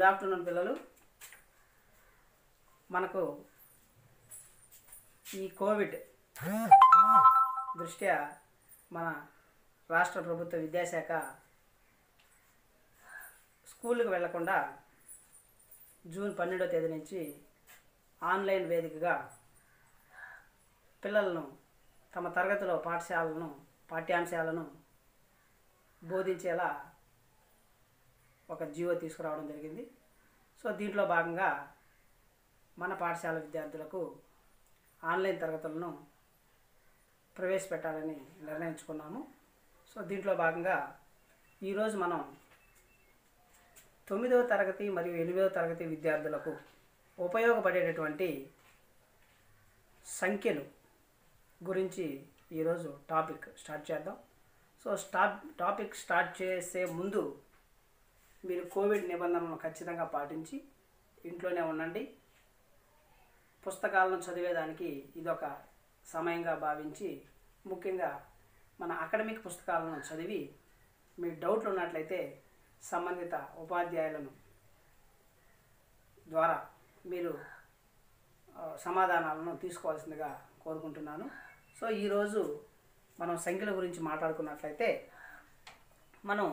good afternoon పిల్లలు మనకు ఈ కోవిడ్ దృష్ట్యా మన రాష్ట్ర ప్రభుత్వ విద్యాశాఖ స్కూళ్ళకి వెళ్లకుండా జూన్ పన్నెండో తేదీ నుంచి ఆన్లైన్ వేదికగా పిల్లలను తమ తరగతిలో పాఠశాలను పాఠ్యాంశాలను బోధించేలా ఒక జీవో తీసుకురావడం జరిగింది సో దీంట్లో భాగంగా మన పాఠశాల విద్యార్థులకు ఆన్లైన్ తరగతులను ప్రవేశపెట్టాలని నిర్ణయించుకున్నాము సో దీంట్లో భాగంగా ఈరోజు మనం తొమ్మిదవ తరగతి మరియు ఎనిమిదవ తరగతి విద్యార్థులకు ఉపయోగపడేటటువంటి సంఖ్యలు గురించి ఈరోజు టాపిక్ స్టార్ట్ చేద్దాం సో స్టాప్ టాపిక్ స్టార్ట్ చేసే ముందు మీరు కోవిడ్ నిబంధనలను ఖచ్చితంగా పాటించి ఇంట్లోనే ఉండండి పుస్తకాలను చదివేదానికి ఇదొక సమయంగా భావించి ముఖ్యంగా మన అకాడమిక్ పుస్తకాలను చదివి మీ డౌట్లు ఉన్నట్లయితే సంబంధిత ఉపాధ్యాయులను ద్వారా మీరు ఆ, సమాధానాలను తీసుకోవాల్సిందిగా కోరుకుంటున్నాను సో ఈరోజు మనం సంఖ్యల గురించి మాట్లాడుకున్నట్లయితే మనం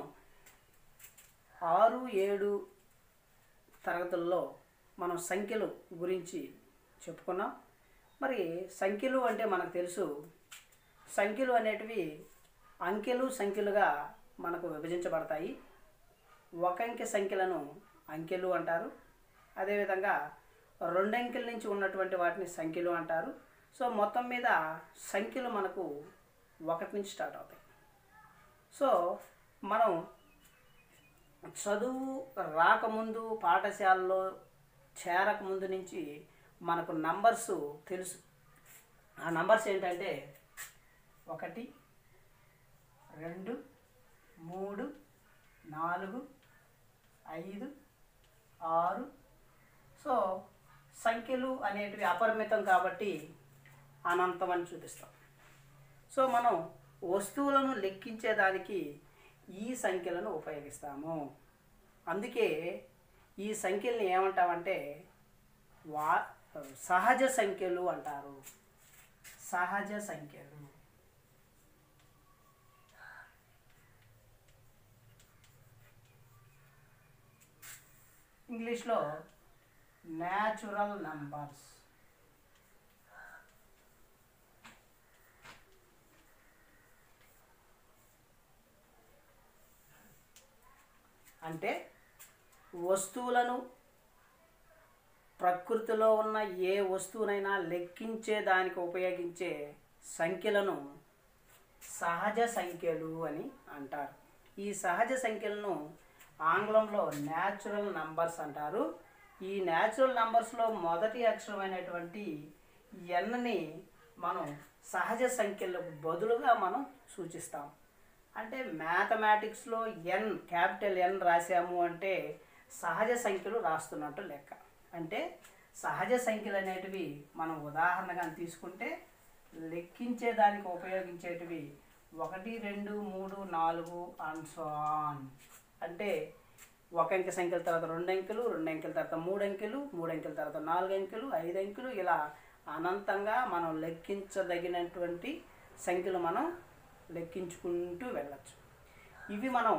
ఆరు ఏడు తరగతుల్లో మనం సంఖ్యలు గురించి చెప్పుకున్నాం మరి సంఖ్యలు అంటే మనకు తెలుసు సంఖ్యలు అనేటివి అంకెలు సంఖ్యలుగా మనకు విభజించబడతాయి ఒక అంకె సంఖ్యలను అంకెలు అంటారు అదేవిధంగా రెండంకెల నుంచి ఉన్నటువంటి వాటిని సంఖ్యలు అంటారు సో మొత్తం మీద సంఖ్యలు మనకు ఒకటి నుంచి స్టార్ట్ అవుతాయి సో మనం చదువు రాకముందు పాఠశాలలో చేరకముందు నుంచి మనకు నంబర్స్ తెలుసు ఆ నంబర్స్ ఏంటంటే ఒకటి రెండు మూడు నాలుగు ఐదు ఆరు సో సంఖ్యలు అనేటివి అపరిమితం కాబట్టి అనంతం అని చూపిస్తాం సో మనం వస్తువులను లెక్కించేదానికి ఈ సంఖ్యలను ఉపయోగిస్తాము అందుకే ఈ సంఖ్యల్ని ఏమంటామంటే వా సహజ సంఖ్యలు అంటారు సహజ సంఖ్యలు ఇంగ్లీష్లో న్యాచురల్ నంబర్స్ అంటే వస్తువులను ప్రకృతిలో ఉన్న ఏ వస్తువునైనా లెక్కించే దానికి ఉపయోగించే సంఖ్యలను సహజ సంఖ్యలు అని అంటారు ఈ సహజ సంఖ్యలను ఆంగ్లంలో న్యాచురల్ నంబర్స్ అంటారు ఈ న్యాచురల్ నంబర్స్లో మొదటి అక్షరమైనటువంటి ఎన్ని మనం సహజ సంఖ్యలకు బదులుగా మనం సూచిస్తాం అంటే మ్యాథమెటిక్స్లో ఎన్ క్యాపిటల్ ఎన్ రాసాము అంటే సహజ సంఖ్యలు రాస్తున్నట్టు లెక్క అంటే సహజ సంఖ్యలు అనేటివి మనం ఉదాహరణగా తీసుకుంటే లెక్కించే దానికి ఉపయోగించేటివి ఒకటి రెండు మూడు నాలుగు అండ్ సో ఆన్ అంటే ఒక అంకె సంఖ్యల తర్వాత రెండు అంకెలు రెండు అంకెల తర్వాత మూడు అంకెలు మూడు అంకెల తర్వాత నాలుగు అంకెలు ఐదు అంకెలు ఇలా అనంతంగా మనం లెక్కించదగినటువంటి సంఖ్యలు మనం లెక్కించుకుంటూ వెళ్ళచ్చు ఇవి మనం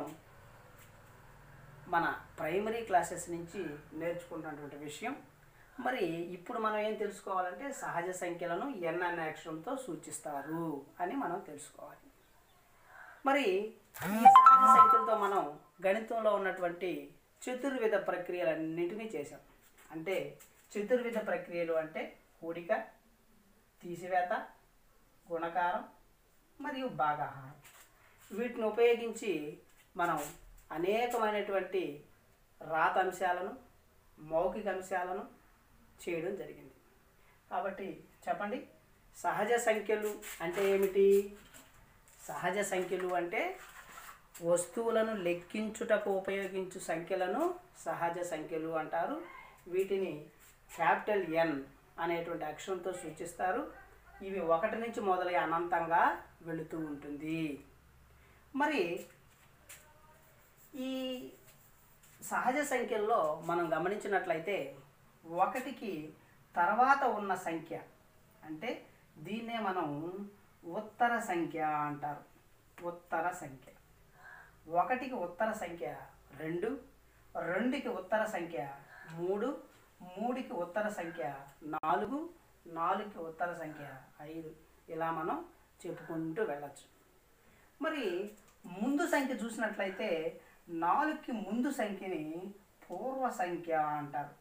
మన ప్రైమరీ క్లాసెస్ నుంచి నేర్చుకున్నటువంటి విషయం మరి ఇప్పుడు మనం ఏం తెలుసుకోవాలంటే సహజ సంఖ్యలను ఎన్ అనే అక్షరంతో సూచిస్తారు అని మనం తెలుసుకోవాలి మరి ఈ సహజ సంఖ్యలతో మనం గణితంలో ఉన్నటువంటి చతుర్విధ ప్రక్రియలన్నింటినీ చేసాం అంటే చతుర్విధ ప్రక్రియలు అంటే కూడిక తీసివేత గుణకారం మరియు భాగాహారం వీటిని ఉపయోగించి మనం అనేకమైనటువంటి రాత అంశాలను మౌఖిక అంశాలను చేయడం జరిగింది కాబట్టి చెప్పండి సహజ సంఖ్యలు అంటే ఏమిటి సహజ సంఖ్యలు అంటే వస్తువులను లెక్కించుటకు ఉపయోగించు సంఖ్యలను సహజ సంఖ్యలు అంటారు వీటిని క్యాపిటల్ ఎన్ అనేటువంటి అక్షరంతో సూచిస్తారు ఇవి ఒకటి నుంచి మొదలై అనంతంగా వెళుతూ ఉంటుంది మరి ఈ సహజ సంఖ్యల్లో మనం గమనించినట్లయితే ఒకటికి తర్వాత ఉన్న సంఖ్య అంటే దీన్నే మనం ఉత్తర సంఖ్య అంటారు ఉత్తర సంఖ్య ఒకటికి ఉత్తర సంఖ్య రెండు రెండుకి ఉత్తర సంఖ్య మూడు మూడుకి ఉత్తర సంఖ్య నాలుగు నాలుగుకి ఉత్తర సంఖ్య ఐదు ఇలా మనం చెప్పుకుంటూ వెళ్ళచ్చు మరి ముందు సంఖ్య చూసినట్లయితే నాలుగుకి ముందు సంఖ్యని పూర్వ సంఖ్య అంటారు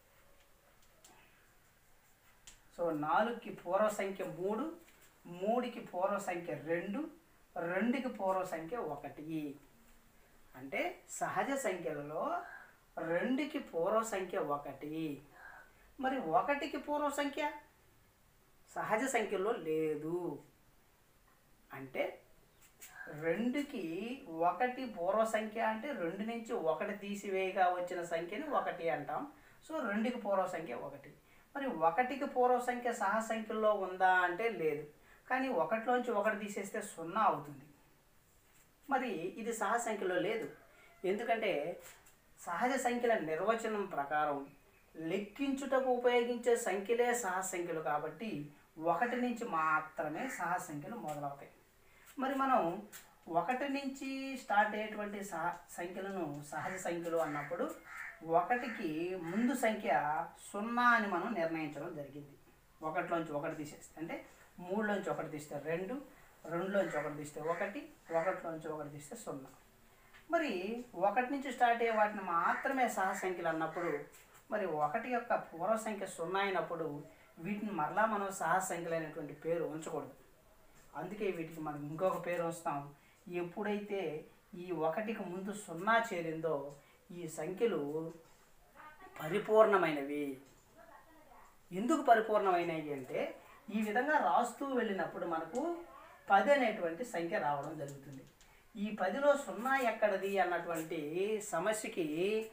సో నాలుగుకి పూర్వ సంఖ్య మూడు మూడుకి పూర్వ సంఖ్య రెండు రెండుకి పూర్వ సంఖ్య ఒకటి అంటే సహజ సంఖ్యలలో రెండుకి పూర్వ సంఖ్య ఒకటి మరి ఒకటికి పూర్వ సంఖ్య సహజ సంఖ్యలో లేదు అంటే రెండుకి ఒకటి పూర్వ సంఖ్య అంటే రెండు నుంచి ఒకటి తీసివేయగా వచ్చిన సంఖ్యని ఒకటి అంటాం సో రెండుకి పూర్వ సంఖ్య ఒకటి మరి ఒకటికి పూర్వ సంఖ్య సహ సంఖ్యలో ఉందా అంటే లేదు కానీ ఒకటిలోంచి ఒకటి తీసేస్తే సున్నా అవుతుంది మరి ఇది సహజ సంఖ్యలో లేదు ఎందుకంటే సహజ సంఖ్యల నిర్వచనం ప్రకారం లెక్కించుటకు ఉపయోగించే సంఖ్యలే సహజ సంఖ్యలు కాబట్టి ఒకటి నుంచి మాత్రమే సహజ సంఖ్యలు మొదలవుతాయి మరి మనం ఒకటి నుంచి స్టార్ట్ అయ్యేటువంటి సహ సంఖ్యలను సహజ సంఖ్యలు అన్నప్పుడు ఒకటికి ముందు సంఖ్య సున్నా అని మనం నిర్ణయించడం జరిగింది ఒకటిలోంచి ఒకటి తీసేస్తే అంటే మూడులోంచి ఒకటి తీస్తే రెండు రెండులోంచి ఒకటి తీస్తే ఒకటి ఒకటిలోంచి ఒకటి తీస్తే సున్నా మరి ఒకటి నుంచి స్టార్ట్ అయ్యే వాటిని మాత్రమే సహ సంఖ్యలు అన్నప్పుడు మరి ఒకటి యొక్క పూర్వ సంఖ్య సున్నా అయినప్పుడు వీటిని మరలా మనం సహ సంఖ్యలు అనేటువంటి పేరు ఉంచకూడదు అందుకే వీటికి మనం ఇంకొక పేరు ఉంచుతాం ఎప్పుడైతే ఈ ఒకటికి ముందు సున్నా చేరిందో ఈ సంఖ్యలు పరిపూర్ణమైనవి ఎందుకు పరిపూర్ణమైనవి అంటే ఈ విధంగా రాస్తూ వెళ్ళినప్పుడు మనకు పది అనేటువంటి సంఖ్య రావడం జరుగుతుంది ఈ పదిలో సున్నా ఎక్కడది అన్నటువంటి సమస్యకి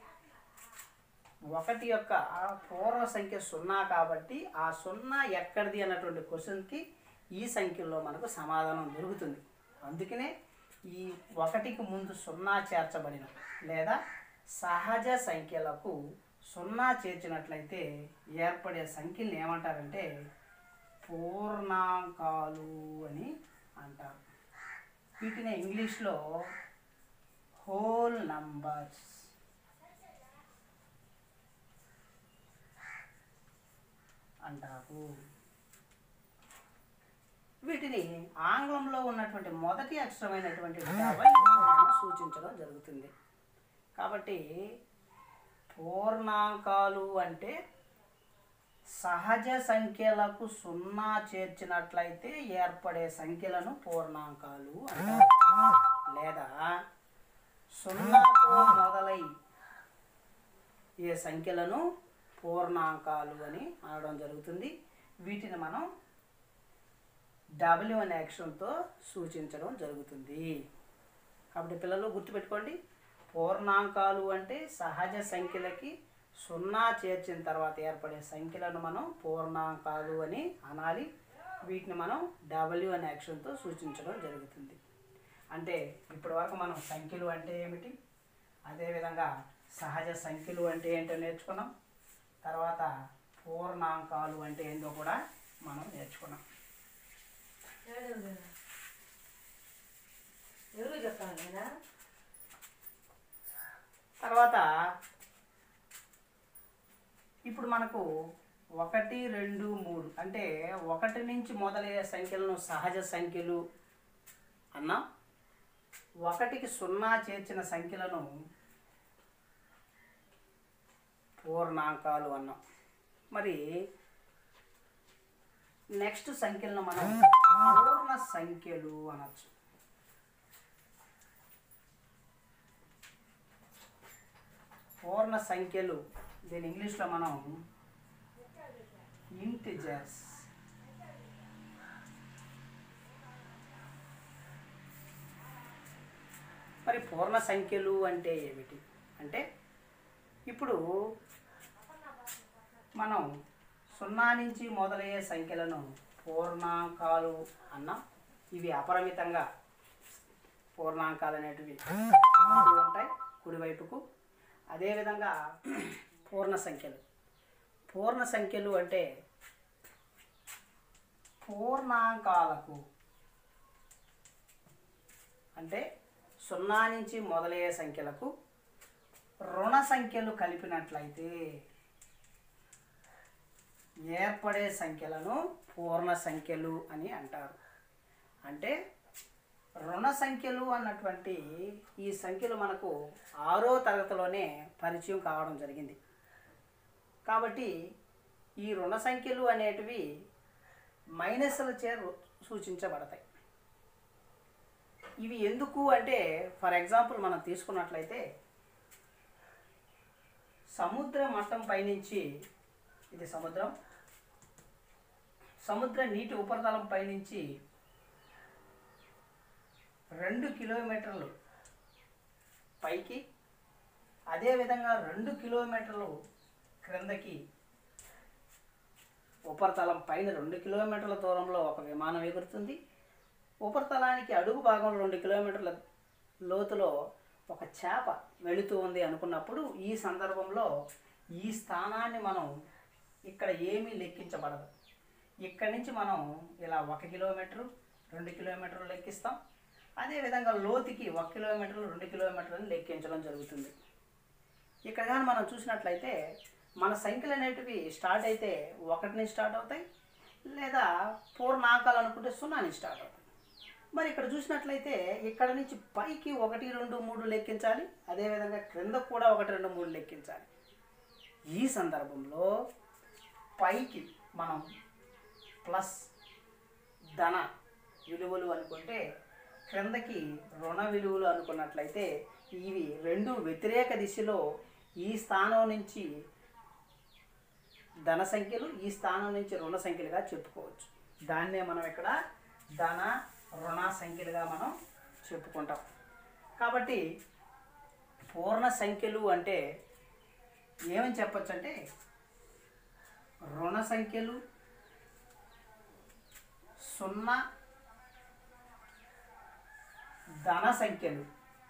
ఒకటి యొక్క పూర్వ సంఖ్య సున్నా కాబట్టి ఆ సున్నా ఎక్కడిది అన్నటువంటి క్వశ్చన్కి ఈ సంఖ్యలో మనకు సమాధానం దొరుకుతుంది అందుకనే ఈ ఒకటికి ముందు సున్నా చేర్చబడిన లేదా సహజ సంఖ్యలకు సున్నా చేర్చినట్లయితే ఏర్పడే సంఖ్యలు ఏమంటారంటే పూర్ణాంకాలు అని అంటారు వీటిని ఇంగ్లీష్లో హోల్ నంబర్స్ అంటారు వీటిని ఆంగ్లంలో ఉన్నటువంటి మొదటి అక్షరమైనటువంటి డబల్ సూచించడం జరుగుతుంది కాబట్టి పూర్ణాంకాలు అంటే సహజ సంఖ్యలకు సున్నా చేర్చినట్లయితే ఏర్పడే సంఖ్యలను పూర్ణాంకాలు అంటారు లేదా సున్నాతో మొదలై ఏ సంఖ్యలను పూర్ణాంకాలు అని అనడం జరుగుతుంది వీటిని మనం డబ్ల్యూ అనే అక్షరంతో సూచించడం జరుగుతుంది కాబట్టి పిల్లలు గుర్తుపెట్టుకోండి పూర్ణాంకాలు అంటే సహజ సంఖ్యలకి సున్నా చేర్చిన తర్వాత ఏర్పడే సంఖ్యలను మనం పూర్ణాంకాలు అని అనాలి వీటిని మనం డబ్ల్యూ అనే అక్షరంతో సూచించడం జరుగుతుంది అంటే ఇప్పటి వరకు మనం సంఖ్యలు అంటే ఏమిటి అదేవిధంగా సహజ సంఖ్యలు అంటే ఏంటో నేర్చుకున్నాం తర్వాత పూర్ణాంకాలు అంటే ఏంటో కూడా మనం నేర్చుకున్నాం ఎవరు చెప్తాను లేదా తర్వాత ఇప్పుడు మనకు ఒకటి రెండు మూడు అంటే ఒకటి నుంచి మొదలయ్యే సంఖ్యలను సహజ సంఖ్యలు అన్నాం ఒకటికి సున్నా చేర్చిన సంఖ్యలను పూర్ణాంకాలు అన్నాం మరి నెక్స్ట్ సంఖ్యలను మనం పూర్ణ సంఖ్యలు అనొచ్చు పూర్ణ సంఖ్యలు దీని ఇంగ్లీష్లో మనం ఇంటిజర్స్ మరి పూర్ణ సంఖ్యలు అంటే ఏమిటి అంటే ఇప్పుడు మనం సున్నా నుంచి మొదలయ్యే సంఖ్యలను పూర్ణాంకాలు అన్నాం ఇవి అపరిమితంగా పూర్ణాంకాలు అనేటివి ఉంటూ ఉంటాయి కుడివైపుకు అదేవిధంగా పూర్ణ సంఖ్యలు పూర్ణ సంఖ్యలు అంటే పూర్ణాంకాలకు అంటే సున్నా నుంచి మొదలయ్యే సంఖ్యలకు రుణ సంఖ్యలు కలిపినట్లయితే ఏర్పడే సంఖ్యలను పూర్ణ సంఖ్యలు అని అంటారు అంటే రుణ సంఖ్యలు అన్నటువంటి ఈ సంఖ్యలు మనకు ఆరో తరగతిలోనే పరిచయం కావడం జరిగింది కాబట్టి ఈ రుణ సంఖ్యలు అనేటివి మైనస్లచే రు- సూచించబడతాయి ఇవి ఎందుకు అంటే ఫర్ ఎగ్జాంపుల్ మనం తీసుకున్నట్లయితే సముద్ర మట్టం పైనుంచి ఇది సముద్రం సముద్ర నీటి ఉపరితలం పైనుంచి రెండు కిలోమీటర్లు పైకి అదేవిధంగా రెండు కిలోమీటర్లు క్రిందకి ఉపరితలం పైన రెండు కిలోమీటర్ల దూరంలో ఒక విమానం ఎగురుతుంది ఉపరితలానికి అడుగు భాగంలో రెండు కిలోమీటర్ల లోతులో ఒక చేప వెళుతూ ఉంది అనుకున్నప్పుడు ఈ సందర్భంలో ఈ స్థానాన్ని మనం ఇక్కడ ఏమీ లెక్కించబడదు ఇక్కడి నుంచి మనం ఇలా ఒక కిలోమీటరు రెండు కిలోమీటర్లు లెక్కిస్తాం అదేవిధంగా లోతుకి ఒక కిలోమీటర్లు రెండు కిలోమీటర్లను లెక్కించడం జరుగుతుంది ఇక్కడ కానీ మనం చూసినట్లయితే మన సంఖ్యలు అనేటివి స్టార్ట్ అయితే ఒకటి నుంచి స్టార్ట్ అవుతాయి లేదా పూర్ణాంకాలు అనుకుంటే సున్నా నుంచి స్టార్ట్ అవుతాయి మరి ఇక్కడ చూసినట్లయితే ఇక్కడ నుంచి పైకి ఒకటి రెండు మూడు లెక్కించాలి అదేవిధంగా క్రింద కూడా ఒకటి రెండు మూడు లెక్కించాలి ఈ సందర్భంలో పైకి మనం ప్లస్ ధన విలువలు అనుకుంటే క్రిందకి రుణ విలువలు అనుకున్నట్లయితే ఇవి రెండు వ్యతిరేక దిశలో ఈ స్థానం నుంచి ధన సంఖ్యలు ఈ స్థానం నుంచి రుణ సంఖ్యలుగా చెప్పుకోవచ్చు దాన్నే మనం ఇక్కడ ధన రుణ సంఖ్యలుగా మనం చెప్పుకుంటాం కాబట్టి పూర్ణ సంఖ్యలు అంటే ఏమని చెప్పొచ్చు అంటే రుణ సంఖ్యలు సున్నా ధన సంఖ్యలు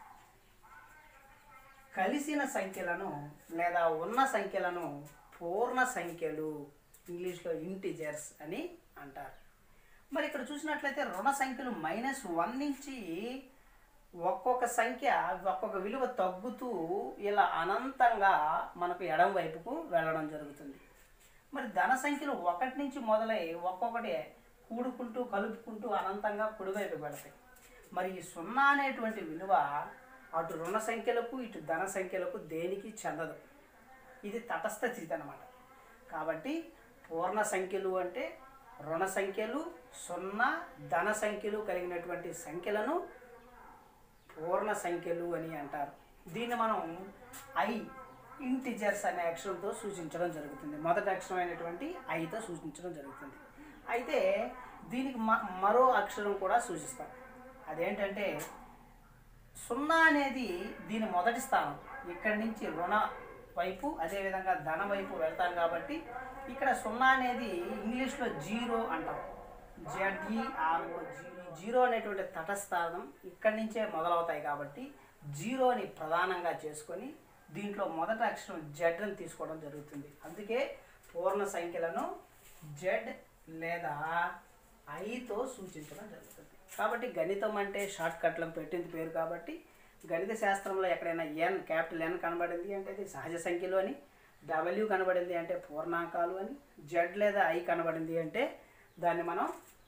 కలిసిన సంఖ్యలను లేదా ఉన్న సంఖ్యలను పూర్ణ సంఖ్యలు ఇంగ్లీష్లో ఇంటిజర్స్ అని అంటారు మరి ఇక్కడ చూసినట్లయితే రుణ సంఖ్యలు మైనస్ వన్ నుంచి ఒక్కొక్క సంఖ్య ఒక్కొక్క విలువ తగ్గుతూ ఇలా అనంతంగా మనకు ఎడం వైపుకు వెళ్ళడం జరుగుతుంది మరి ధన సంఖ్యలు ఒకటి నుంచి మొదలై ఒక్కొక్కటి కూడుకుంటూ కలుపుకుంటూ అనంతంగా కుడివైపు పెడతాయి మరి ఈ సున్నా అనేటువంటి విలువ అటు రుణ సంఖ్యలకు ఇటు ధన సంఖ్యలకు దేనికి చెందదు ఇది తటస్థ స్థితి అనమాట కాబట్టి పూర్ణ సంఖ్యలు అంటే రుణ సంఖ్యలు సున్నా ధన సంఖ్యలు కలిగినటువంటి సంఖ్యలను పూర్ణ సంఖ్యలు అని అంటారు దీన్ని మనం ఐ ఇంటిజర్స్ అనే అక్షరంతో సూచించడం జరుగుతుంది మొదటి అక్షరం అయినటువంటి ఐతో సూచించడం జరుగుతుంది అయితే దీనికి మ- మరో అక్షరం కూడా సూచిస్తాం అదేంటంటే సున్నా అనేది దీని మొదటి స్థానం ఇక్కడి నుంచి రుణ వైపు అదేవిధంగా ధన వైపు వెళ్తాం కాబట్టి ఇక్కడ సున్నా అనేది ఇంగ్లీష్లో జీరో అంటాం జడ్ఈఆర్ఓ జీరో జీరో అనేటువంటి తటస్థానం ఇక్కడి నుంచే మొదలవుతాయి కాబట్టి జీరోని ప్రధానంగా చేసుకొని దీంట్లో మొదటి అక్షరం జెడ్ అని తీసుకోవడం జరుగుతుంది అందుకే పూర్ణ సంఖ్యలను జెడ్ లేదా ఐతో సూచించడం జరుగుతుంది కాబట్టి గణితం అంటే షార్ట్ కట్లను పెట్టింది పేరు కాబట్టి గణిత శాస్త్రంలో ఎక్కడైనా ఎన్ క్యాపిటల్ ఎన్ కనబడింది అంటే ఇది సహజ సంఖ్యలు అని డబ్ల్యూ కనబడింది అంటే పూర్ణాంకాలు అని జెడ్ లేదా ఐ కనబడింది అంటే దాన్ని మనం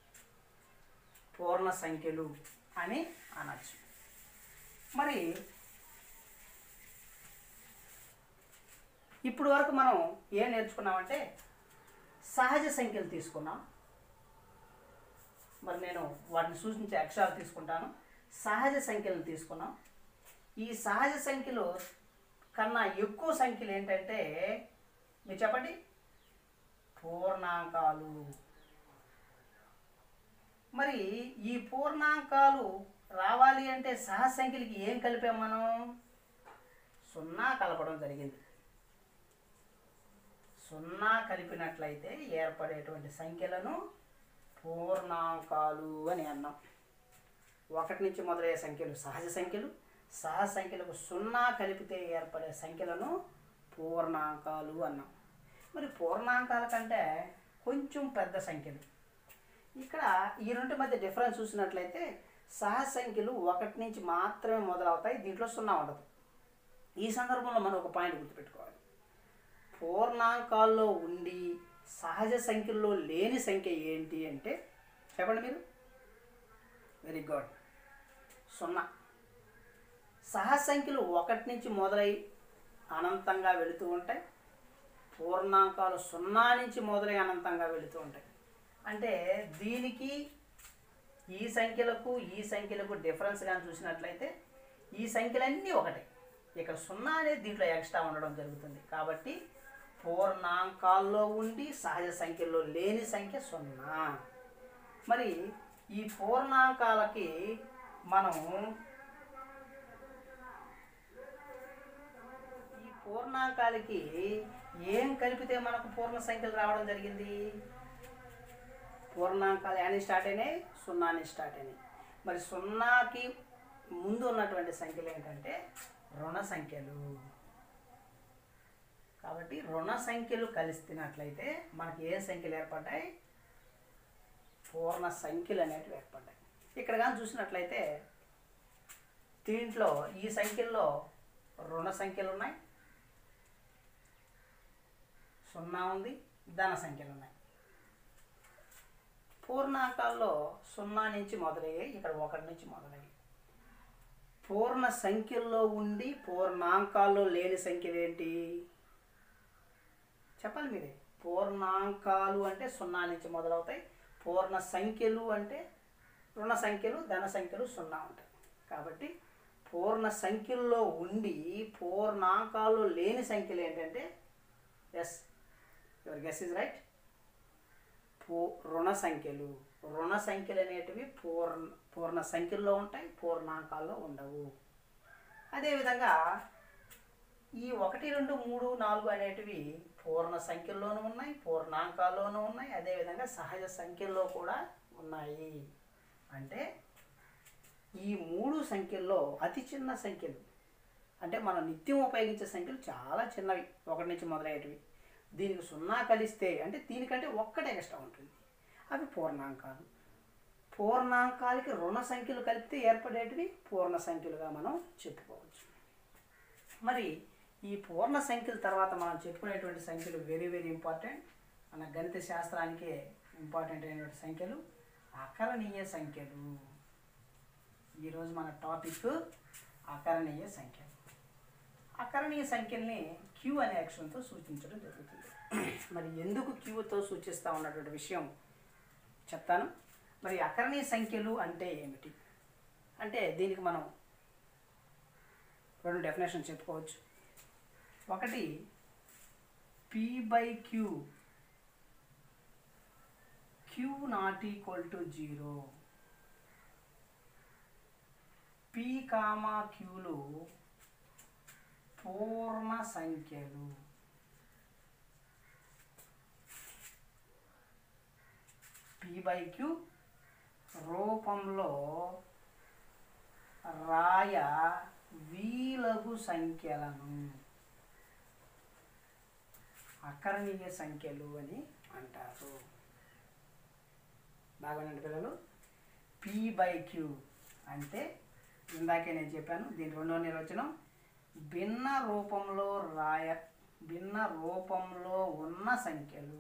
పూర్ణ సంఖ్యలు అని అనొచ్చు మరి ఇప్పుడు వరకు మనం ఏం నేర్చుకున్నామంటే సహజ సంఖ్యలు తీసుకున్నాం మరి నేను వాటిని సూచించే అక్షరాలు తీసుకుంటాను సహజ సంఖ్యలను తీసుకున్నాం ఈ సహజ సంఖ్యలు కన్నా ఎక్కువ సంఖ్యలు ఏంటంటే మీరు చెప్పండి పూర్ణాంకాలు మరి ఈ పూర్ణాంకాలు రావాలి అంటే సహజ సంఖ్యలకి ఏం కలిపాం మనం సున్నా కలపడం జరిగింది సున్నా కలిపినట్లయితే ఏర్పడేటువంటి సంఖ్యలను పూర్ణాంకాలు అని అన్నాం ఒకటి నుంచి మొదలయ్యే సంఖ్యలు సహజ సంఖ్యలు సహజ సంఖ్యలకు సున్నా కలిపితే ఏర్పడే సంఖ్యలను పూర్ణాంకాలు అన్నాం మరి పూర్ణాంకాల కంటే కొంచెం పెద్ద సంఖ్యలు ఇక్కడ ఈ రెండు మధ్య డిఫరెన్స్ చూసినట్లయితే సహజ సంఖ్యలు ఒకటి నుంచి మాత్రమే మొదలవుతాయి దీంట్లో సున్నా ఉండదు ఈ సందర్భంలో మనం ఒక పాయింట్ గుర్తుపెట్టుకోవాలి పూర్ణాంకాల్లో ఉండి సహజ సంఖ్యల్లో లేని సంఖ్య ఏంటి అంటే చెప్పండి మీరు వెరీ గుడ్ సున్నా సహజ సంఖ్యలు ఒకటి నుంచి మొదలై అనంతంగా వెళుతూ ఉంటాయి పూర్ణాంకాలు సున్నా నుంచి మొదలై అనంతంగా వెళుతూ ఉంటాయి అంటే దీనికి ఈ సంఖ్యలకు ఈ సంఖ్యలకు డిఫరెన్స్ కానీ చూసినట్లయితే ఈ సంఖ్యలన్నీ ఒకటే ఇక్కడ సున్నా అనేది దీంట్లో ఎక్స్ట్రా ఉండడం జరుగుతుంది కాబట్టి పూర్ణాంకాల్లో ఉండి సహజ సంఖ్యల్లో లేని సంఖ్య సున్నా మరి ఈ పూర్ణాంకాలకి మనం ఈ పూర్ణాంకాలకి ఏం కలిపితే మనకు పూర్ణ సంఖ్యలు రావడం జరిగింది పూర్ణాంకాలు అని స్టార్ట్ అయినాయి సున్నాని స్టార్ట్ అయినాయి మరి సున్నాకి ముందు ఉన్నటువంటి సంఖ్యలు ఏంటంటే రుణ సంఖ్యలు కాబట్టి రుణ సంఖ్యలు కలిస్తున్నట్లయితే మనకి ఏ సంఖ్యలు ఏర్పడ్డాయి పూర్ణ సంఖ్యలు అనేటివి ఏర్పడ్డాయి ఇక్కడ కానీ చూసినట్లయితే దీంట్లో ఈ సంఖ్యల్లో రుణ సంఖ్యలు ఉన్నాయి సున్నా ఉంది ధన సంఖ్యలు ఉన్నాయి పూర్ణాంకాల్లో సున్నా నుంచి మొదలయ్యాయి ఇక్కడ ఒకటి నుంచి మొదలయ్యాయి పూర్ణ సంఖ్యల్లో ఉండి పూర్ణాంకాల్లో లేని సంఖ్యలు ఏంటి చెప్పాలి మీరే పూర్ణాంకాలు అంటే సున్నా నుంచి మొదలవుతాయి పూర్ణ సంఖ్యలు అంటే రుణ సంఖ్యలు ధన సంఖ్యలు సున్నా ఉంటాయి కాబట్టి పూర్ణ సంఖ్యల్లో ఉండి పూర్ణాంకాల్లో లేని సంఖ్యలు ఏంటంటే yes your guess is right పూ రుణ సంఖ్యలు రుణ సంఖ్యలు అనేటివి పూర్ణ పూర్ణ సంఖ్యల్లో ఉంటాయి పూర్ణాంకాల్లో ఉండవు అదేవిధంగా ఈ ఒకటి రెండు మూడు నాలుగు అనేటివి పూర్ణ సంఖ్యల్లోనూ ఉన్నాయి పూర్ణాంకాల్లోనూ ఉన్నాయి అదేవిధంగా సహజ సంఖ్యల్లో కూడా ఉన్నాయి అంటే ఈ మూడు సంఖ్యల్లో అతి చిన్న సంఖ్యలు అంటే మనం నిత్యం ఉపయోగించే సంఖ్యలు చాలా చిన్నవి ఒకటి నుంచి మొదలయ్యేటివి దీనికి సున్నా కలిస్తే అంటే దీనికంటే ఒక్కటే ఎక్స్ట్రా ఉంటుంది అవి పూర్ణాంకాలు పూర్ణాంకాలకి రుణ సంఖ్యలు కలిపితే ఏర్పడేటివి పూర్ణ సంఖ్యలుగా మనం చెప్పుకోవచ్చు మరి ఈ పూర్ణ సంఖ్యల తర్వాత మనం చెప్పుకునేటువంటి సంఖ్యలు వెరీ వెరీ ఇంపార్టెంట్ మన గణిత శాస్త్రానికే ఇంపార్టెంట్ అయినటువంటి సంఖ్యలు అకరణీయ సంఖ్యలు ఈరోజు మన టాపిక్ అకరణీయ సంఖ్యలు అకరణీయ సంఖ్యల్ని క్యూ అనే అక్షరంతో సూచించడం జరుగుతుంది మరి ఎందుకు క్యూతో సూచిస్తూ ఉన్నటువంటి విషయం చెప్తాను మరి అకరణీయ సంఖ్యలు అంటే ఏమిటి అంటే దీనికి మనం రెండు డెఫినేషన్ చెప్పుకోవచ్చు ఒకటి P by Q Q not equal to zero P comma క్యూలు పూర్ణ సంఖ్యలు పి బై క్యూ రూపంలో రాయ వీలగు సంఖ్యలను అకరణీయ సంఖ్యలు అని అంటారు బాగానండి పిల్లలు పి బై క్యూ అంటే ఇందాకే నేను చెప్పాను దీని రెండో నిర్వచనం భిన్న రూపంలో రాయ భిన్న రూపంలో ఉన్న సంఖ్యలు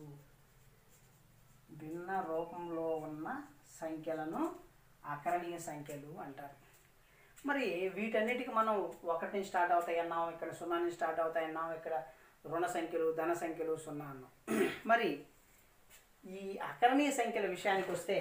భిన్న రూపంలో ఉన్న సంఖ్యలను అకరణీయ సంఖ్యలు అంటారు మరి వీటన్నిటికి మనం ఒకటి నుంచి స్టార్ట్ అవుతాయి అన్నాం ఇక్కడ సున్నా నుంచి స్టార్ట్ అవుతాయి అన్నాం ఇక్కడ రుణ సంఖ్యలు ధన సంఖ్యలు సున్నా అన్నాం మరి ఈ అకరణీయ సంఖ్యల విషయానికి వస్తే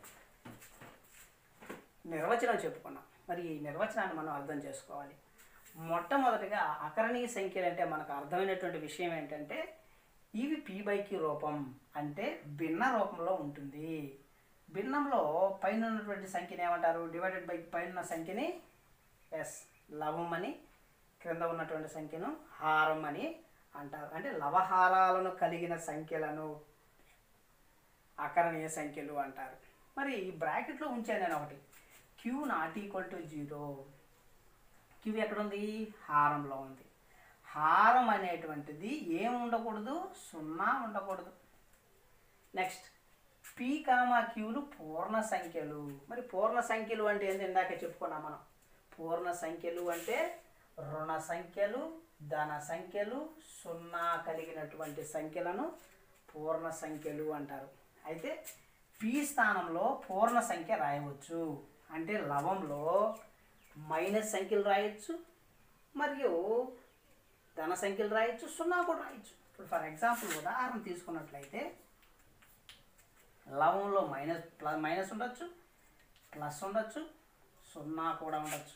నిర్వచనం చెప్పుకున్నాం మరి ఈ నిర్వచనాన్ని మనం అర్థం చేసుకోవాలి మొట్టమొదటిగా అకరణీయ సంఖ్యలు అంటే మనకు అర్థమైనటువంటి విషయం ఏంటంటే ఇవి పీ బై క్యూ రూపం అంటే భిన్న రూపంలో ఉంటుంది భిన్నంలో పైన ఉన్నటువంటి సంఖ్యని ఏమంటారు డివైడెడ్ బై పైన ఉన్న సంఖ్యని ఎస్ లవం అని క్రింద ఉన్నటువంటి సంఖ్యను హారం అని అంటారు అంటే లవహారాలను కలిగిన సంఖ్యలను అకరణీయ సంఖ్యలు అంటారు మరి ఈ బ్రాకెట్లో ఉంచాను నేను ఒకటి Q not equal to zero Q ఎక్కడుంది హారంలో ఉంది హారం అనేటువంటిది ఏం ఉండకూడదు సున్నా ఉండకూడదు నెక్స్ట్ పీ కామా క్యూలు పూర్ణ సంఖ్యలు మరి పూర్ణ సంఖ్యలు అంటే ఏంటి ఇందాక చెప్పుకున్నాం మనం పూర్ణ సంఖ్యలు అంటే రుణ సంఖ్యలు ధన సంఖ్యలు సున్నా కలిగినటువంటి సంఖ్యలను పూర్ణ సంఖ్యలు అంటారు అయితే పీ స్థానంలో పూర్ణ సంఖ్య రాయవచ్చు అంటే లవంలో మైనస్ సంఖ్యలు రాయొచ్చు మరియు ధన సంఖ్యలు రాయొచ్చు సున్నా కూడా రాయొచ్చు ఇప్పుడు ఫర్ ఎగ్జాంపుల్ ఉదాహరణ తీసుకున్నట్లయితే లవంలో మైనస్ ప్లస్ మైనస్ ఉండొచ్చు ప్లస్ ఉండొచ్చు సున్నా కూడా ఉండొచ్చు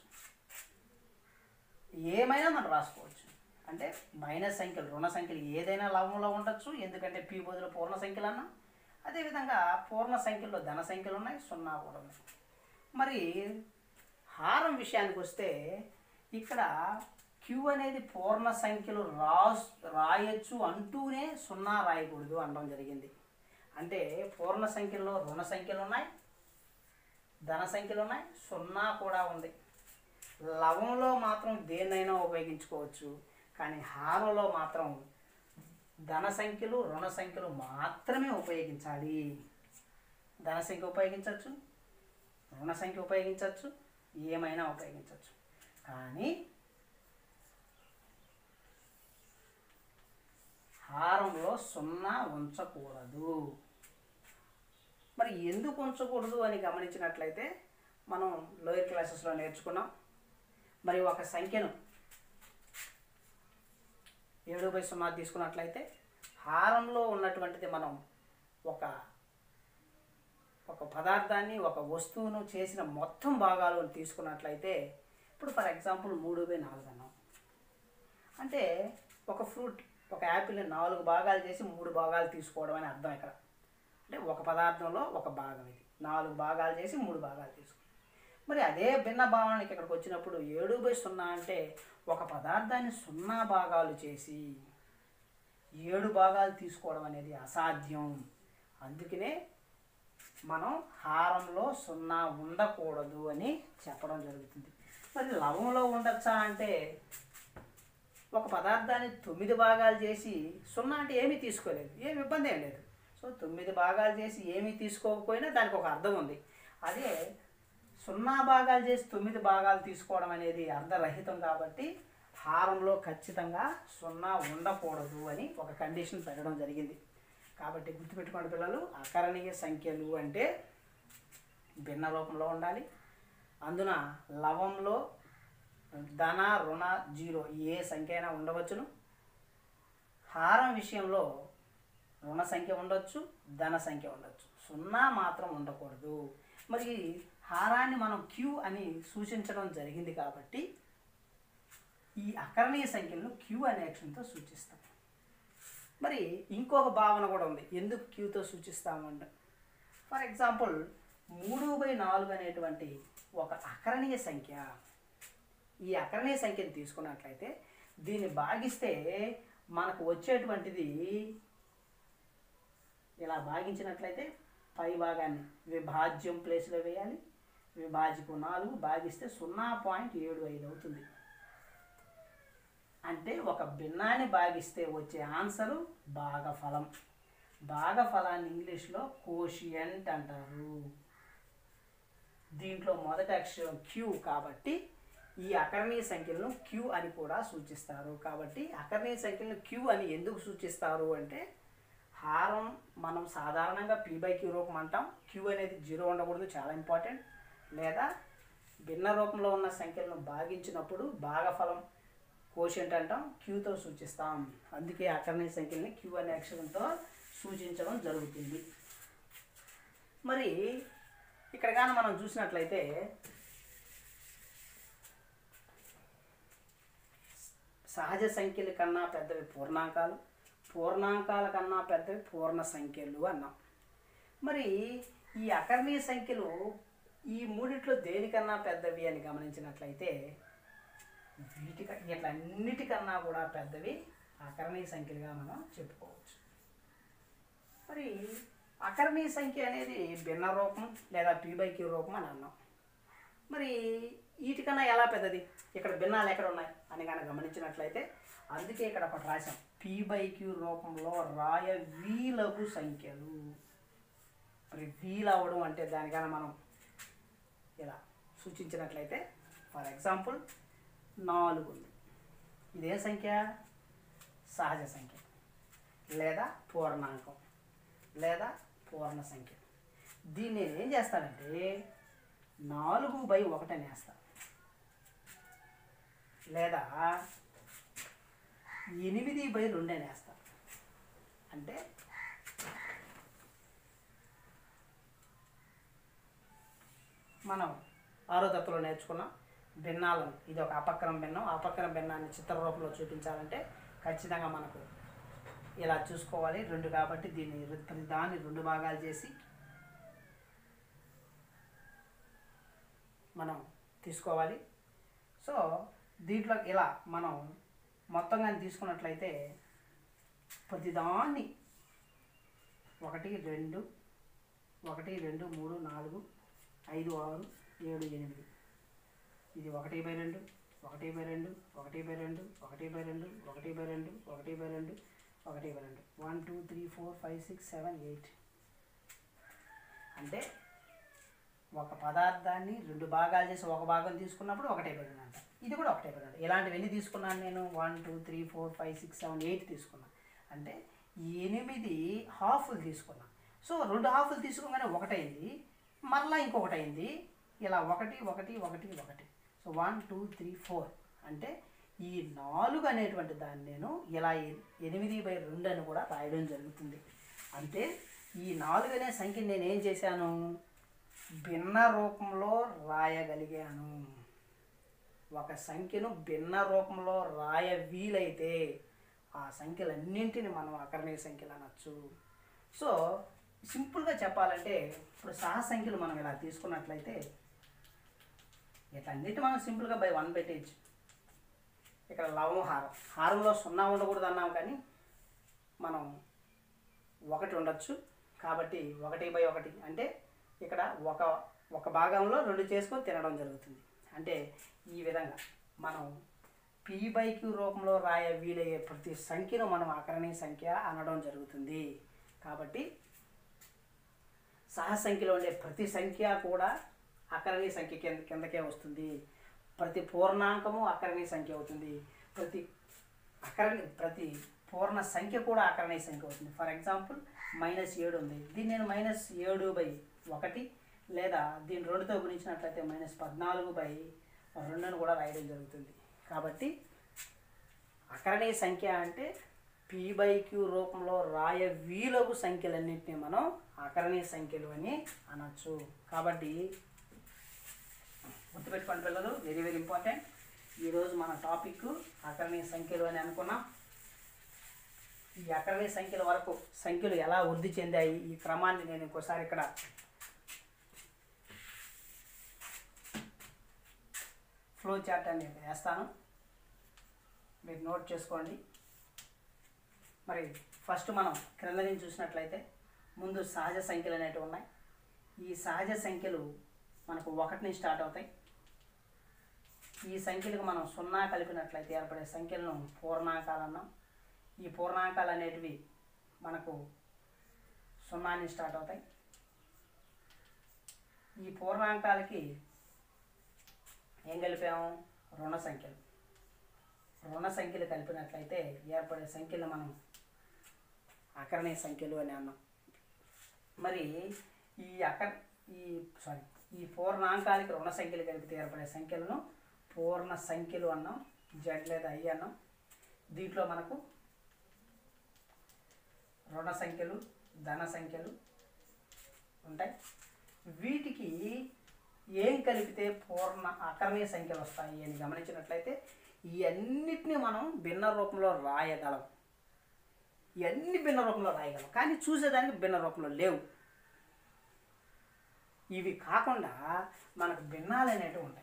ఏమైనా మనం రాసుకోవచ్చు అంటే మైనస్ సంఖ్యలు రుణ సంఖ్యలు ఏదైనా లవంలో ఉండొచ్చు ఎందుకంటే పీ బదులు పూర్ణ సంఖ్యలు అన్నా అదేవిధంగా పూర్ణ సంఖ్యలో ధన సంఖ్యలు ఉన్నాయి సున్నా కూడా ఉన్నాయి మరి హారం విషయానికి వస్తే ఇక్కడ క్యూ అనేది పూర్ణ సంఖ్యలు రాస్ రాయొచ్చు అంటూనే సున్నా రాయకూడదు అనడం జరిగింది అంటే పూర్ణ సంఖ్యలో రుణ సంఖ్యలు ఉన్నాయి ధన సంఖ్యలు ఉన్నాయి సున్నా కూడా ఉంది లవంలో మాత్రం దేన్నైనా ఉపయోగించుకోవచ్చు కానీ హారంలో మాత్రం ధన సంఖ్యలు రుణ సంఖ్యలు మాత్రమే ఉపయోగించాలి ధన సంఖ్య ఉపయోగించవచ్చు రుణ సంఖ్య ఉపయోగించవచ్చు ఏమైనా ఉపయోగించవచ్చు కానీ హారంలో సున్నా ఉంచకూడదు మరి ఎందుకు ఉంచకూడదు అని గమనించినట్లయితే మనం లోయర్ క్లాసెస్లో నేర్చుకున్నాం మరి ఒక సంఖ్యను ఏడు బై సున్నా తీసుకున్నట్లయితే హారంలో ఉన్నటువంటిది మనం ఒక ఒక పదార్థాన్ని ఒక వస్తువును చేసిన మొత్తం భాగాలు తీసుకున్నట్లయితే ఇప్పుడు ఫర్ ఎగ్జాంపుల్ మూడు బై నాలుగు అన్నాం అంటే ఒక ఫ్రూట్ ఒక యాపిల్ని నాలుగు భాగాలు చేసి మూడు భాగాలు తీసుకోవడం అని అర్థం ఇక్కడ అంటే ఒక పదార్థంలో ఒక భాగం ఇది నాలుగు భాగాలు చేసి మూడు భాగాలు తీసుకో మరి అదే భిన్న భావనకి ఇక్కడికి వచ్చినప్పుడు ఏడు బై సున్నా అంటే ఒక పదార్థాన్ని సున్నా భాగాలు చేసి ఏడు భాగాలు తీసుకోవడం అనేది అసాధ్యం అందుకనే మనం హారంలో సున్నా ఉండకూడదు అని చెప్పడం జరుగుతుంది మరి లవంలో ఉండొచ్చా అంటే ఒక పదార్థాన్ని తొమ్మిది భాగాలు చేసి సున్నా అంటే ఏమీ తీసుకోలేదు ఏమి ఇబ్బంది ఏం లేదు సో తొమ్మిది భాగాలు చేసి ఏమీ తీసుకోకపోయినా దానికి ఒక అర్థం ఉంది అదే సున్నా భాగాలు చేసి తొమ్మిది భాగాలు తీసుకోవడం అనేది అర్ధరహితం కాబట్టి హారంలో ఖచ్చితంగా సున్నా ఉండకూడదు అని ఒక కండిషన్ పెట్టడం జరిగింది కాబట్టి గుర్తుపెట్టుకోండి పిల్లలు అకరణీయ సంఖ్యలు అంటే భిన్న రూపంలో ఉండాలి అందున లవంలో ధన రుణ జీరో ఏ సంఖ్య అయినా ఉండవచ్చును హారం విషయంలో రుణ సంఖ్య ఉండొచ్చు ధన సంఖ్య ఉండొచ్చు సున్నా మాత్రం ఉండకూడదు మరి హారాన్ని మనం క్యూ అని సూచించడం జరిగింది కాబట్టి ఈ అకరణీయ సంఖ్యలను క్యూ అనే అక్షరంతో సూచిస్తాం మరి ఇంకొక భావన కూడా ఉంది ఎందుకు క్యూతో సూచిస్తామంటే ఫర్ ఎగ్జాంపుల్ మూడు బై నాలుగు అనేటువంటి ఒక అకరణీయ సంఖ్య ఈ అకరణీయ సంఖ్యను తీసుకున్నట్లయితే దీన్ని భాగిస్తే మనకు వచ్చేటువంటిది ఇలా భాగించినట్లయితే పై భాగాన్ని విభాజ్యం ప్లేస్లో వేయాలి విభాజ్యకు నాలుగు భాగిస్తే సున్నా పాయింట్ ఏడు ఐదు అవుతుంది అంటే ఒక భిన్నాన్ని భాగిస్తే వచ్చే ఆన్సరు భాగఫలం భాగఫలాన్ని ఇంగ్లీష్లో కోషియంట్ అంటారు దీంట్లో మొదటి అక్షరం క్యూ కాబట్టి ఈ అకరణీయ సంఖ్యలను క్యూ అని కూడా సూచిస్తారు కాబట్టి అకరణీయ సంఖ్యలను క్యూ అని ఎందుకు సూచిస్తారు అంటే హారం మనం సాధారణంగా పీ బై క్యూ రూపం అంటాం క్యూ అనేది జీరో ఉండకూడదు చాలా ఇంపార్టెంట్ లేదా భిన్న రూపంలో ఉన్న సంఖ్యలను భాగించినప్పుడు భాగఫలం కోషంట్ అంటాం క్యూతో సూచిస్తాం అందుకే అకరణీయ సంఖ్యల్ని క్యూ అనే అక్షరంతో సూచించడం జరుగుతుంది మరి ఇక్కడ కానీ మనం చూసినట్లయితే సహజ సంఖ్యల కన్నా పెద్దవి పూర్ణాంకాలు పూర్ణాంకాల కన్నా పెద్దవి పూర్ణ సంఖ్యలు అన్నాం మరి ఈ అకర్ణీయ సంఖ్యలు ఈ మూడిట్లో దేనికన్నా పెద్దవి అని గమనించినట్లయితే వీటిక వీటన్నిటికన్నా కూడా పెద్దవి అకరణీయ సంఖ్యలుగా మనం చెప్పుకోవచ్చు మరి అకరణీయ సంఖ్య అనేది భిన్న రూపం లేదా పీ బై క్యూ రూపం అని అన్నాం మరి వీటికన్నా ఎలా పెద్దది ఇక్కడ భిన్నాలు ఎక్కడ ఉన్నాయి అని కనుక గమనించినట్లయితే అందుకే ఇక్కడ ఒకటి రాశాం పీ బై క్యూ రూపంలో రాయ వీలగు సంఖ్యలు మరి వీల్ అవ్వడం అంటే దానికన్నా మనం ఇలా సూచించినట్లయితే ఫర్ ఎగ్జాంపుల్ నాలుగు ఉంది ఇదే సంఖ్య సహజ సంఖ్య లేదా పూర్ణాంకం లేదా పూర్ణ సంఖ్య దీన్ని నేను ఏం చేస్తానంటే నాలుగు బై ఒకటి అని వేస్తాను లేదా ఎనిమిది బై రెండు అని వేస్తాను అంటే మనం ఆరో తప్పులో నేర్చుకున్నాం భిన్నాలను ఇది ఒక అపక్రమ భిన్నం అపక్రమ భిన్నాన్ని చిత్ర రూపంలో చూపించాలంటే ఖచ్చితంగా మనకు ఇలా చూసుకోవాలి రెండు కాబట్టి దీన్ని ప్రతి దాన్ని రెండు భాగాలు చేసి మనం తీసుకోవాలి సో దీంట్లో ఇలా మనం మొత్తంగా తీసుకున్నట్లయితే ప్రతిదాన్ని ఒకటి రెండు ఒకటి రెండు మూడు నాలుగు ఐదు ఆరు ఏడు ఎనిమిది ఇది ఒకటి బై రెండు ఒకటి బై రెండు ఒకటి బై రెండు ఒకటి బై రెండు ఒకటి బై రెండు ఒకటి బై రెండు ఒకటి బై రెండు one two three four five six seven eight అంటే ఒక పదార్థాన్ని రెండు భాగాలు చేసి ఒక భాగం తీసుకున్నప్పుడు ఒకటే బై రెండు అంట ఇది కూడా ఒకటే బై రెండు ఇలాంటివి ఎన్ని తీసుకున్నాను నేను one two three four five six seven eight తీసుకున్నాను అంటే ఎనిమిది హాఫ్లు తీసుకున్నాను సో రెండు హాఫ్లు తీసుకోగానే ఒకటైంది మరలా ఇంకొకటి అయింది ఇలా ఒకటి ఒకటి ఒకటి ఒకటి so one two three four అంటే ఈ నాలుగు అనేటువంటి దాన్ని నేను ఇలా ఎ- ఎనిమిది బై రెండు అని కూడా రాయడం జరుగుతుంది అంటే ఈ నాలుగు అనే సంఖ్యని నేను ఏం చేశాను భిన్న రూపంలో రాయగలిగాను ఒక సంఖ్యను భిన్న రూపంలో రాయ వీలైతే ఆ సంఖ్యలన్నింటిని మనం అకరణీయ సంఖ్యలు అనొచ్చు సో సింపుల్గా చెప్పాలంటే ఇప్పుడు సహ సంఖ్యలు మనం ఇలా తీసుకున్నట్లయితే ఇట్లన్నిటి మనం సింపుల్గా బై వన్ పెట్టేయచ్చు ఇక్కడ లవం హారం హారంలో సున్నా ఉండకూడదు అన్నాం కానీ మనం ఒకటి ఉండొచ్చు కాబట్టి ఒకటి బై ఒకటి అంటే ఇక్కడ ఒక ఒక భాగంలో రెండు చేసుకొని తినడం జరుగుతుంది అంటే ఈ విధంగా మనం పీ బై క్యూ రూపంలో రాయ వీలయ్యే ప్రతి సంఖ్యను మనం అకరణీయ సంఖ్య అనడం జరుగుతుంది కాబట్టి సహ సంఖ్యలో ఉండే ప్రతి సంఖ్య కూడా అకరణీయ సంఖ్య కింద కిందకే వస్తుంది ప్రతి పూర్ణాంకము అకరణీయ సంఖ్య అవుతుంది ప్రతి అకరణి ప్రతి పూర్ణ సంఖ్య కూడా అకరణీయ సంఖ్య అవుతుంది ఫర్ ఎగ్జాంపుల్ మైనస్ ఏడు ఉంది దీన్ని నేను మైనస్ ఏడు బై ఒకటి లేదా దీన్ని రెండుతో గుణించినట్లయితే మైనస్ పద్నాలుగు బై రెండును కూడా రాయడం జరుగుతుంది కాబట్టి అకరణీయ సంఖ్య అంటే పీ బై క్యూ రూపంలో రాయ వీలగు సంఖ్యలన్నింటినీ మనం అకరణీయ సంఖ్యలు అని అనొచ్చు కాబట్టి గుర్తుపెట్టుకోండి పిల్లలు వెరీ వెరీ ఇంపార్టెంట్ ఈరోజు మన టాపిక్ అకరణీయ సంఖ్యలు అని అనుకున్నాం ఈ అకరణీయ సంఖ్యల వరకు సంఖ్యలు ఎలా వృద్ధి చెందాయి ఈ క్రమాన్ని నేను ఇంకోసారి ఇక్కడ ఫ్లో చార్ట్ అని వేస్తాను మీరు నోట్ చేసుకోండి మరి ఫస్ట్ మనం క్రింద నుంచి చూసినట్లయితే ముందు సహజ సంఖ్యలు అనేటివి ఉన్నాయి ఈ సహజ సంఖ్యలు మనకు ఒకటి నుంచి స్టార్ట్ అవుతాయి ఈ సంఖ్యలకు మనం సున్నా కలిపినట్లయితే ఏర్పడే సంఖ్యలను పూర్ణాంకాలు అన్నాం ఈ పూర్ణాంకాలు అనేటివి మనకు సున్నా నుంచి స్టార్ట్ అవుతాయి ఈ పూర్ణాంకాలకి ఏం కలిపాము రుణ సంఖ్యలు రుణ సంఖ్యలు కలిపినట్లయితే ఏర్పడే సంఖ్యలు మనం అకరణీయ సంఖ్యలు అని అన్నాం మరి ఈ అకర్ ఈ సారీ ఈ పూర్ణాంకాలకి రుణ సంఖ్యలు కలిపితే ఏర్పడే సంఖ్యలను పూర్ణ సంఖ్యలు అన్నాం జడ్ లేదా ఐ అన్నాం దీంట్లో మనకు రుణ సంఖ్యలు ధన సంఖ్యలు ఉంటాయి వీటికి ఏం కలిపితే పూర్ణ అకరణీయ సంఖ్యలు వస్తాయి అని గమనించినట్లయితే ఇవన్నిటిని మనం భిన్న రూపంలో రాయగలం ఇవన్నీ భిన్న రూపంలో రాయగలం కానీ చూసేదానికి భిన్న రూపంలో లేవు ఇవి కాకుండా మనకు భిన్నాలు అనేటివి ఉంటాయి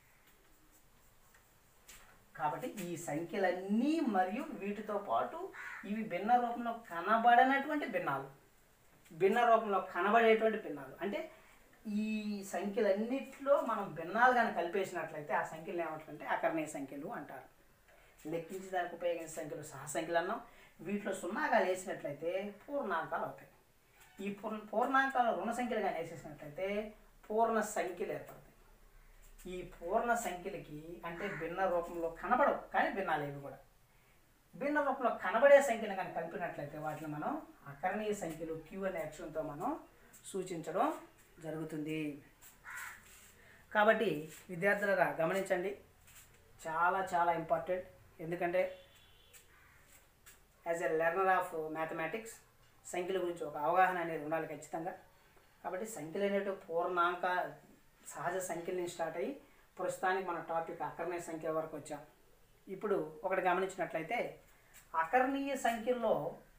కాబట్టి ఈ సంఖ్యలన్నీ మరియు వీటితో పాటు ఇవి భిన్న రూపంలో కనబడనటువంటి భిన్నాలు భిన్న రూపంలో కనబడేటువంటి భిన్నాలు అంటే ఈ సంఖ్యలన్నిటిలో మనం భిన్నాలు కానీ కలిపేసినట్లయితే ఆ సంఖ్యలు ఏమంటారంటే అకర్ణీయ సంఖ్యలు అంటారు లెక్కించడానికి ఉపయోగించే సంఖ్యలు సహసంఖ్యలు అన్నాం వీటిలో సున్నాగా వేసినట్లయితే పూర్ణాంకాలు అవుతాయి ఈ పూర్ణ పూర్ణాంకాలు రుణ సంఖ్యలు కానీ వేసేసినట్లయితే పూర్ణ సంఖ్యలు ఏర్పడతాయి ఈ పూర్ణ సంఖ్యలకి అంటే భిన్న రూపంలో కనబడవు కానీ భిన్నాలు ఏవి కూడా భిన్న రూపంలో కనబడే సంఖ్యలు కానీ కలిపినట్లయితే వాటిని మనం అకరణీయ సంఖ్యలు క్యూ అనే అక్షరంతో మనం సూచించడం జరుగుతుంది కాబట్టి విద్యార్థులరా గమనించండి చాలా చాలా ఇంపార్టెంట్ ఎందుకంటే as a learner of mathematics సంఖ్యల గురించి ఒక అవగాహన అనేది ఉండాలి ఖచ్చితంగా కాబట్టి సంఖ్యలు అనేవి పూర్ణాంక సహజ సంఖ్యల నుంచి స్టార్ట్ అయ్యి ప్రస్తుతానికి మన టాపిక్ అకర్ణీయ సంఖ్య వరకు వచ్చాం ఇప్పుడు ఒకటి గమనించినట్లయితే అకర్ణీయ సంఖ్యల్లో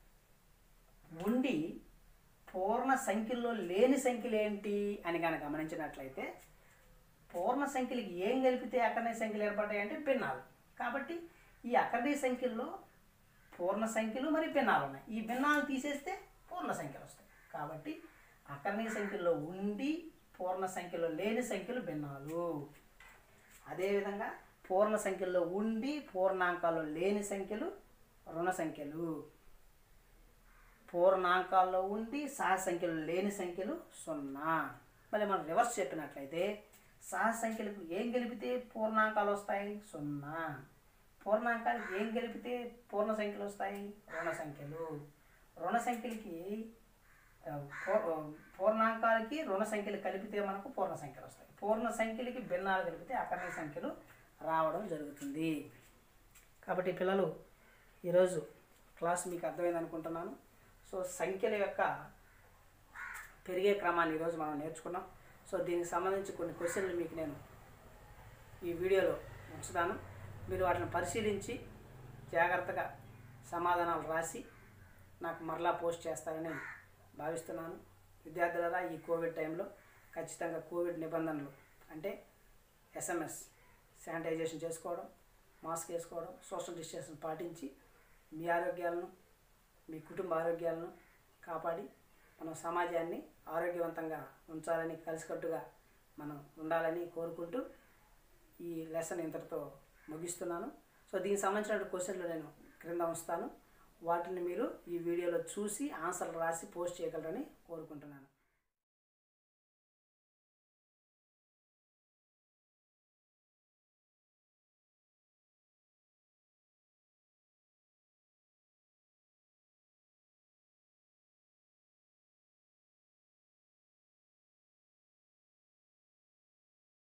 ఉండి పూర్ణ సంఖ్యల్లో లేని సంఖ్యలు ఏంటి అని కనుక గమనించినట్లయితే పూర్ణ సంఖ్యలకి ఏం కలిపితే అకర్ణీయ సంఖ్యలు ఏర్పడ్డాయి అంటే భిన్నాలు కాబట్టి ఈ అకర్ణీయ సంఖ్యల్లో పూర్ణ సంఖ్యలు మరి భిన్నాలు ఉన్నాయి ఈ భిన్నాలు తీసేస్తే పూర్ణ సంఖ్యలు వస్తాయి కాబట్టి అకర్ణీయ సంఖ్యల్లో ఉండి పూర్ణ సంఖ్యలో లేని సంఖ్యలు భిన్నాలు అదేవిధంగా పూర్ణ సంఖ్యల్లో ఉండి పూర్ణాంకాల్లో లేని సంఖ్యలు రుణ సంఖ్యలు పూర్ణాంకాల్లో ఉండి సహ సంఖ్యలు లేని సంఖ్యలు సున్నా మళ్ళీ మనం రివర్స్ చెప్పినట్లయితే సహ సంఖ్యలకు ఏం కలిపితే పూర్ణాంకాలు వస్తాయి సున్నా పూర్ణాంకాలకు ఏం కలిపితే పూర్ణ సంఖ్యలు వస్తాయి రుణ సంఖ్యలు రుణ సంఖ్యలకి ఆ, పూ- పూర్ణాంకాలకి రుణ సంఖ్యలు కలిపితే మనకు పూర్ణ సంఖ్యలు వస్తాయి పూర్ణ సంఖ్యలకి భిన్నాలు కలిపితే అకర్ణీయ సంఖ్యలు రావడం జరుగుతుంది కాబట్టి పిల్లలు ఈరోజు క్లాస్ మీకు అర్థమైంది అనుకుంటున్నాను సో సంఖ్యల యొక్క పెరిగే క్రమాన్ని ఈరోజు మనం నేర్చుకున్నాం సో దీనికి సంబంధించి కొన్ని క్వశ్చన్లు మీకు నేను ఈ వీడియోలో ఉంచుతాను మీరు వాటిని పరిశీలించి జాగ్రత్తగా సమాధానాలు రాసి నాకు మరలా పోస్ట్ చేస్తారని భావిస్తున్నాను విద్యార్థులరా ఈ కోవిడ్ టైంలో ఖచ్చితంగా కోవిడ్ నిబంధనలు అంటే ఎస్ఎంఎస్ శానిటైజేషన్ చేసుకోవడం మాస్క్ వేసుకోవడం సోషల్ డిస్టెన్స్ పాటించి మీ ఆరోగ్యాలను మీ కుటుంబ ఆరోగ్యాలను కాపాడి మనం సమాజాన్ని ఆరోగ్యవంతంగా ఉంచాలని కలిసికట్టుగా మనం ఉండాలని కోరుకుంటూ ఈ లెసన్ ఇంతటితో ముగిస్తున్నాను సో దీనికి సంబంధించిన క్వశ్చన్లు నేను క్రింద ఉంచుతాను వాటిని మీరు ఈ వీడియోలో చూసి ఆన్సర్లు రాసి పోస్ట్ చేయగలరని కోరుకుంటున్నాను